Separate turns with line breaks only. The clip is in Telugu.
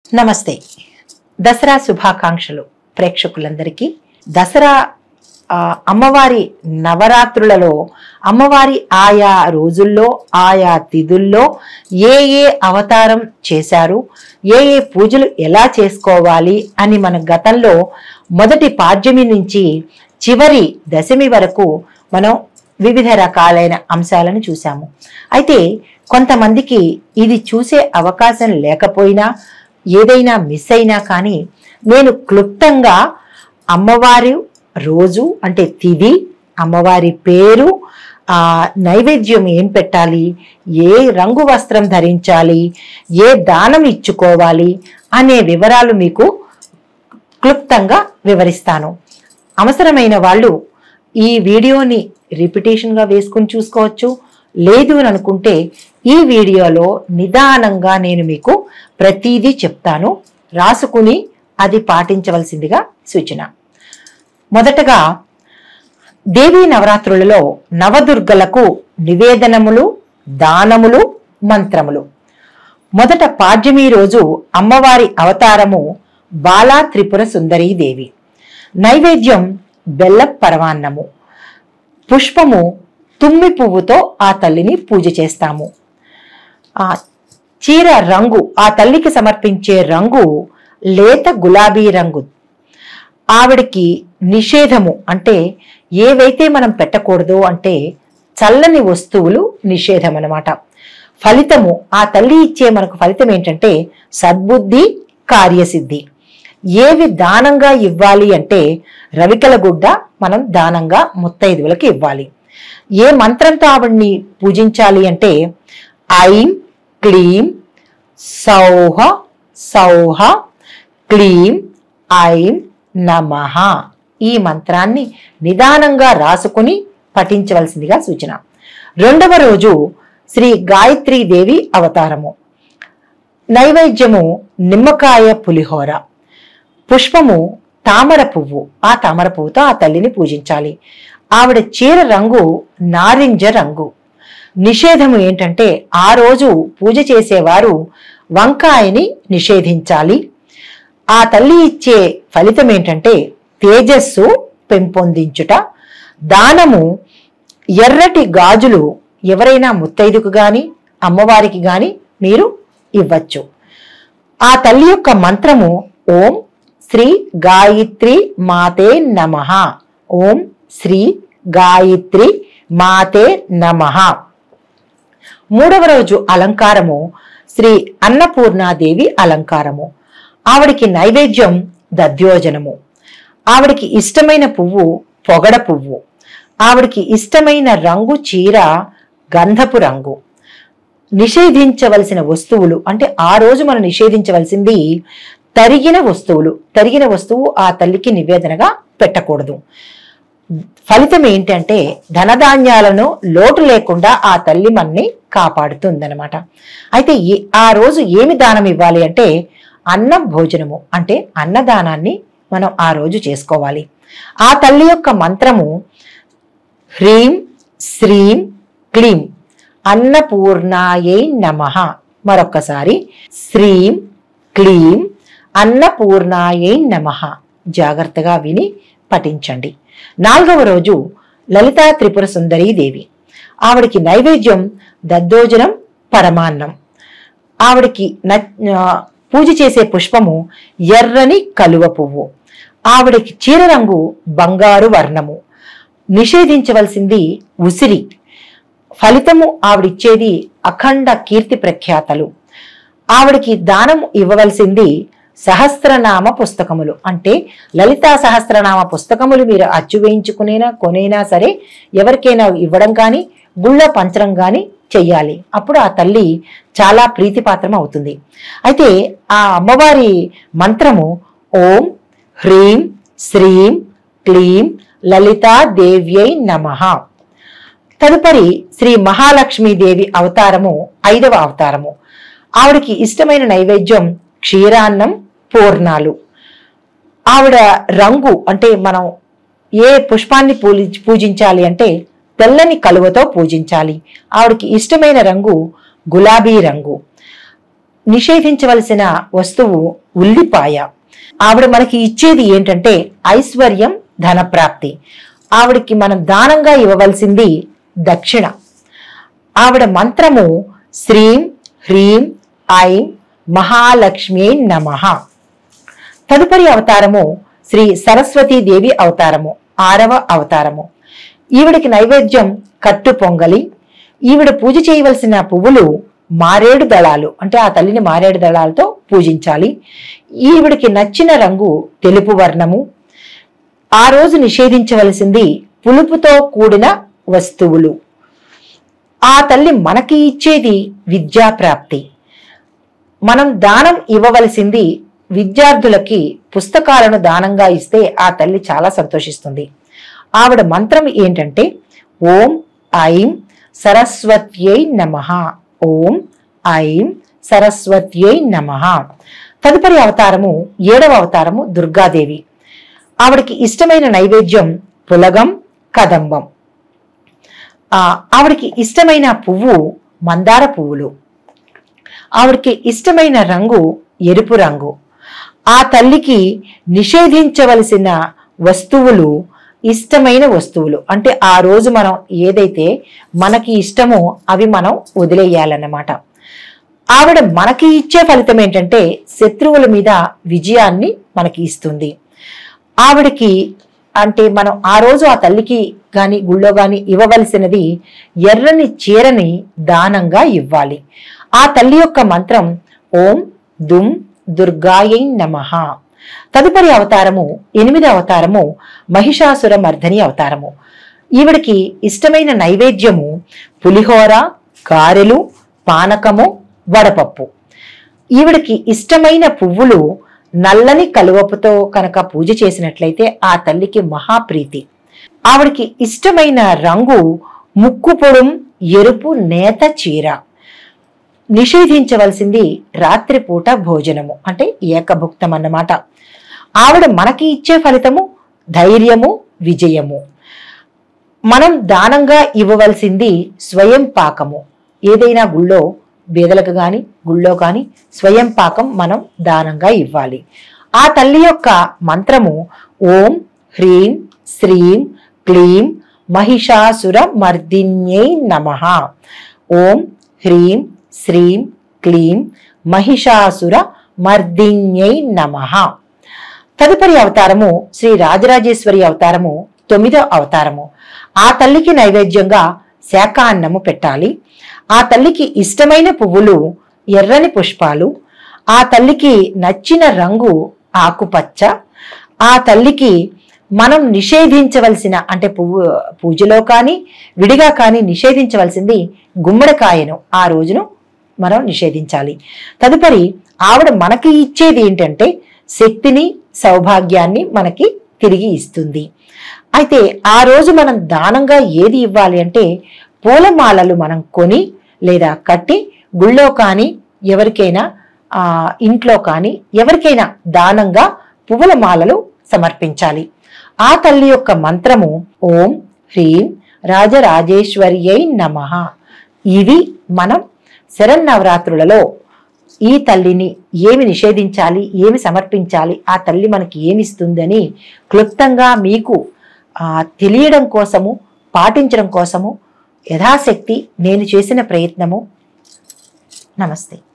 నమస్తే దసరా శుభాకాంక్షలు ప్రేక్షకులందరికీ దసరా ఆ, అమ్మవారి నవరాత్రులలో అమ్మవారి ఆయా రోజుల్లో ఆయా తిథుల్లో ఏ ఏ అవతారం చేశారు ఏ ఏ పూజలు ఎలా చేసుకోవాలి అని మన గతంలో మొదటి పాడ్యమి నుంచి చివరి దశమి వరకు మనం వివిధ రకాలైన అంశాలను చూసాము అయితే కొంతమందికి ఇది చూసే అవకాశం లేకపోయినా ఏదైనా మిస్ అయినా కానీ నేను క్లుప్తంగా అమ్మవారి రోజు అంటే తిథి అమ్మవారి పేరు ఆ నైవేద్యం ఏం పెట్టాలి ఏ రంగు వస్త్రం ధరించాలి ఏ దానం ఇచ్చుకోవాలి అనే వివరాలు మీకు క్లుప్తంగా వివరిస్తాను అవసరమైన వాళ్ళు ఈ వీడియోని రిపిటేషన్గా వేసుకుని చూసుకోవచ్చు లేదు అని అనుకుంటే ఈ వీడియోలో నిదానంగా నేను మీకు ప్రతిదీ చెప్తాను రాసుకుని అది పాటించవలసిందిగా సూచన మొదటగా దేవీ నవరాత్రులలో నవదుర్గలకు నివేదనములు దానములు మంత్రములు మొదట పాడ్యమి రోజు అమ్మవారి అవతారము బాలా త్రిపుర సుందరీ దేవి నైవేద్యం బెల్ల పరమాన్నము పుష్పము తుమ్మి పువ్వుతో ఆ తల్లిని పూజ చేస్తాము ఆ చీర రంగు ఆ తల్లికి సమర్పించే రంగు లేత గులాబీ రంగు ఆవిడికి నిషేధము అంటే ఏవైతే మనం పెట్టకూడదు అంటే చల్లని వస్తువులు నిషేధం అన్నమాట ఫలితము ఆ తల్లి ఇచ్చే మనకు ఫలితం ఏంటంటే సద్బుద్ధి కార్యసిద్ధి ఏవి దానంగా ఇవ్వాలి అంటే రవికల గుడ్డ మనం దానంగా ముత్తైదువులకు ఇవ్వాలి ఏ మంత్రంతో ఆవిడ్ని పూజించాలి అంటే ఐం క్లీం సౌహ సౌహ క్లీం ఐం నమః ఈ మంత్రాన్ని నిదానంగా రాసుకుని పఠించవలసిందిగా సూచన రెండవ రోజు శ్రీ గాయత్రీ దేవి అవతారము నైవేద్యము నిమ్మకాయ పులిహోర పుష్పము తామర పువ్వు ఆ తామర పువ్వుతో ఆ తల్లిని పూజించాలి ఆవిడ చీర రంగు నారింజ రంగు నిషేధము ఏంటంటే ఆ రోజు పూజ చేసేవారు వంకాయని నిషేధించాలి ఆ తల్లి ఇచ్చే ఫలితం ఏంటంటే తేజస్సు పెంపొందించుట దానము ఎర్రటి గాజులు ఎవరైనా ముత్తైదుకు గాని అమ్మవారికి గాని మీరు ఇవ్వచ్చు ఆ తల్లి యొక్క మంత్రము ఓం శ్రీ గాయత్రి మాతే నమః ఓం శ్రీ గాయత్రి మాతే నమః మూడవ రోజు అలంకారము శ్రీ అన్నపూర్ణాదేవి అలంకారము ఆవిడికి నైవేద్యం దద్యోజనము ఆవిడికి ఇష్టమైన పువ్వు పొగడ పువ్వు ఆవిడికి ఇష్టమైన రంగు చీర గంధపు రంగు నిషేధించవలసిన వస్తువులు అంటే ఆ రోజు మనం నిషేధించవలసింది తరిగిన వస్తువులు తరిగిన వస్తువు ఆ తల్లికి నివేదనగా పెట్టకూడదు ఫలితం ఏంటంటే ధనధాన్యాలను లోటు లేకుండా ఆ తల్లి మనని కాపాడుతుందన్నమాట అయితే ఈ- ఆ రోజు ఏమి దానం ఇవ్వాలి అంటే అన్న భోజనము అంటే అన్నదానాన్ని మనం ఆ రోజు చేసుకోవాలి ఆ తల్లి యొక్క మంత్రము హ్రీం శ్రీం క్లీం అన్నపూర్ణాయై నమః మరొక్కసారి శ్రీం క్లీం అన్నపూర్ణాయై నమః జాగ్రత్తగా విని పఠించండి నాలుగవ రోజు లలితా త్రిపుర సుందరీ దేవి ఆవిడికి నైవేద్యం దద్దోజనం పరమాన్నం ఆవిడికి న- ఆ, పూజ చేసే పుష్పము ఎర్రని కలువ పువ్వు ఆవిడకి చీర రంగు బంగారు వర్ణము నిషేధించవలసింది ఉసిరి ఫలితము ఆవిడిచ్చేది అఖండ కీర్తి ప్రఖ్యాతలు ఆవిడికి దానం ఇవ్వవలసింది సహస్రనామ పుస్తకములు అంటే లలితా సహస్రనామ పుస్తకములు మీరు అచ్చు వేయించుకునేనా కొనేనా సరే ఎవరికైనా ఇవ్వడం కానీ గుళ్ళో పంచడం కానీ చెయ్యాలి అప్పుడు ఆ తల్లి చాలా ప్రీతిపాత్రం అవుతుంది అయితే ఆ అమ్మవారి మంత్రము ఓం హ్రీం శ్రీం క్లీం లలితా దేవ్యై నమః తదుపరి శ్రీ మహాలక్ష్మీదేవి అవతారము ఐదవ అవతారము ఆవిడకి ఇష్టమైన నైవేద్యం క్షీరాన్నం పూర్ణాలు ఆవిడ రంగు అంటే మనం ఏ పుష్పాన్ని పూలి పూజించాలి అంటే తెల్లని కలువతో పూజించాలి ఆవిడకి ఇష్టమైన రంగు గులాబీ రంగు నిషేధించవలసిన వస్తువు ఉల్లిపాయ ఆవిడ మనకి ఇచ్చేది ఏంటంటే ఐశ్వర్యం ధనప్రాప్తి ఆవిడకి మనం దానంగా ఇవ్వవలసింది దక్షిణ ఆవిడ మంత్రము శ్రీం హ్రీం ఐం మహాలక్ష్మి నమః తదుపరి అవతారము శ్రీ సరస్వతీ దేవి అవతారము ఆరవ అవతారము ఈవిడికి నైవేద్యం కట్టు పొంగలి ఈవిడ పూజ చేయవలసిన పువ్వులు మారేడు దళాలు అంటే ఆ తల్లిని మారేడు దళాలతో పూజించాలి ఈవిడికి నచ్చిన రంగు తెలుపు వర్ణము ఆ రోజు నిషేధించవలసింది పులుపుతో కూడిన వస్తువులు ఆ తల్లి మనకి ఇచ్చేది విద్యా ప్రాప్తి మనం దానం ఇవ్వవలసింది విద్యార్థులకి పుస్తకాలను దానంగా ఇస్తే ఆ తల్లి చాలా సంతోషిస్తుంది ఆవిడ మంత్రం ఏంటంటే ఓం ఐం సరస్వత్యై నమ ఓం ఐం సరస్వత్యై నమ తదుపరి అవతారము ఏడవ అవతారము దుర్గాదేవి ఆవిడకి ఇష్టమైన నైవేద్యం పులగం కదంబం ఆ ఆవిడకి ఇష్టమైన పువ్వు మందార పువ్వులు ఆవిడకి ఇష్టమైన రంగు ఎరుపు రంగు ఆ తల్లికి నిషేధించవలసిన వస్తువులు ఇష్టమైన వస్తువులు అంటే ఆ రోజు మనం ఏదైతే మనకి ఇష్టమో అవి మనం వదిలేయాలన్నమాట ఆవిడ మనకి ఇచ్చే ఫలితం ఏంటంటే శత్రువుల మీద విజయాన్ని మనకి ఇస్తుంది ఆవిడకి అంటే మనం ఆ రోజు ఆ తల్లికి గాని గుళ్ళో గాని ఇవ్వవలసినది ఎర్రని చీరని దానంగా ఇవ్వాలి ఆ తల్లి యొక్క మంత్రం ఓం దుమ్ దుర్గాయై నమః తదుపరి అవతారము ఎనిమిది అవతారము మహిషాసుర మర్ధని అవతారము ఈవిడికి ఇష్టమైన నైవేద్యము పులిహోర గారెలు పానకము వడపప్పు ఈవిడికి ఇష్టమైన పువ్వులు నల్లని కలువపుతో కనుక పూజ చేసినట్లయితే ఆ తల్లికి మహాప్రీతి ఆవిడికి ఇష్టమైన రంగు ముక్కు పొడుం ఎరుపు నేత చీర నిషేధించవలసింది రాత్రిపూట భోజనము అంటే ఏకభుక్తం అన్నమాట ఆవిడ మనకి ఇచ్చే ఫలితము ధైర్యము విజయము మనం దానంగా ఇవ్వవలసింది స్వయం పాకము ఏదైనా గుళ్ళో బేదలకు గాని గుళ్ళో గాని స్వయం పాకం మనం దానంగా ఇవ్వాలి ఆ తల్లి యొక్క మంత్రము ఓం హ్రీం శ్రీం క్లీం మహిషాసుర మర్దిన్యై నమః ఓం హ్రీం శ్రీం క్లీం మహిషాసుర మర్దిన్యై నమః తదుపరి అవతారము శ్రీ రాజరాజేశ్వరి అవతారము తొమ్మిదో అవతారము ఆ తల్లికి నైవేద్యంగా శాకాన్నము పెట్టాలి ఆ తల్లికి ఇష్టమైన పువ్వులు ఎర్రని పుష్పాలు ఆ తల్లికి నచ్చిన రంగు ఆకుపచ్చ ఆ తల్లికి మనం నిషేధించవలసిన అంటే పువ్వు పూజలో కానీ విడిగా కానీ నిషేధించవలసింది గుమ్మడికాయను ఆ రోజును మనం నిషేధించాలి తదుపరి ఆవిడ మనకి ఇచ్చేది ఏంటంటే శక్తిని సౌభాగ్యాన్ని మనకి తిరిగి ఇస్తుంది అయితే ఆ రోజు మనం దానంగా ఏది ఇవ్వాలి అంటే పూలమాలలు మనం కొని లేదా కట్టి గుళ్ళో కానీ ఎవరికైనా ఆ ఇంట్లో కానీ ఎవరికైనా దానంగా పువ్వుల మాలలు సమర్పించాలి ఆ తల్లి యొక్క మంత్రము ఓం హ్రీం రాజరాజేశ్వర్యై నమః ఇవి మనం శరన్నవరాత్రులలో ఈ తల్లిని ఏమి నిషేధించాలి ఏమి సమర్పించాలి ఆ తల్లి మనకి ఏమిస్తుందని క్లుప్తంగా మీకు ఆ, తెలియడం కోసము పాటించడం కోసము యథాశక్తి నేను చేసిన ప్రయత్నము నమస్తే